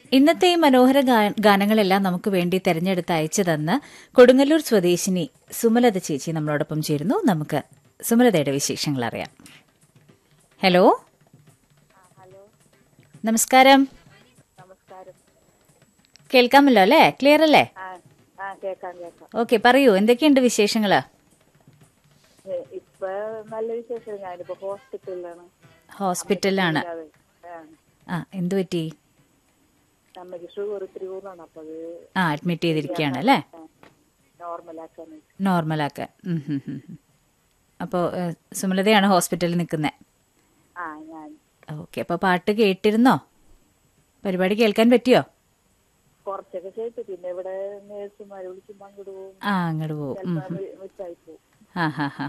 ഇന്നത്തെ ഈ മനോഹര ഗാ- ഗാനങ്ങളെല്ലാം നമുക്ക് വേണ്ടി തെരഞ്ഞെടുത്ത് അയച്ചു തന്ന് കൊടുങ്ങല്ലൂർ സ്വദേശിനി സുമലത ചേച്ചി നമ്മളോടൊപ്പം ചേരുന്നു നമുക്ക് സുമലതയുടെ വിശേഷങ്ങൾ അറിയാം ഹലോ നമസ്കാരം നമസ്കാരം കേൾക്കാമല്ലോ അല്ലേ ക്ലിയർ അല്ലേ ആ ആ കേക്കാം കേക്കാം ഓക്കെ പറയൂ എന്തൊക്കെയുണ്ട് വിശേഷങ്ങള് ഏ, ഇപ്പൊ നല്ല വിശേഷം ഞാനിപ്പോ ഹോസ്പിറ്റലിലാണ് ഹോസ്പിറ്റലിലാണ് അതെ. ആ, ആ എന്തു പറ്റി അമ്മയ്ക്ക് ഷുഗർ ഇത്തിരി കൂടുതലാണ് അപ്പൊ അത് ആ അഡ്മിറ്റ് ചെയ്തിരിക്കുകയാണ് അല്ലേ നോർമലാക്കാൻ നോർമലാക്കാൻ ഉം, ഉം, ഉം, ഉം. അപ്പോൾ ഏഹ്, സുമലതയാണ് ഹോസ്പിറ്റലിൽ നിൽക്കുന്നത് ആ ഞാൻ ഓക്കെ അപ്പോൾ പാട്ട് കേട്ടിരുന്നോ പരിപാടി കേൾക്കാൻ പറ്റിയോ കുറച്ചൊക്കെ ചെയ്തു പിന്നെ ഇവിടെ നേഴ്സുമാരെ വിളിക്കുമ്പോ അങ്ങോട്ട് പോകും ആ അങ്ങോട്ട് പോവും ഉം, ചിലപ്പോ മിസ്സായി പോകും ആ ഹാ ഹാ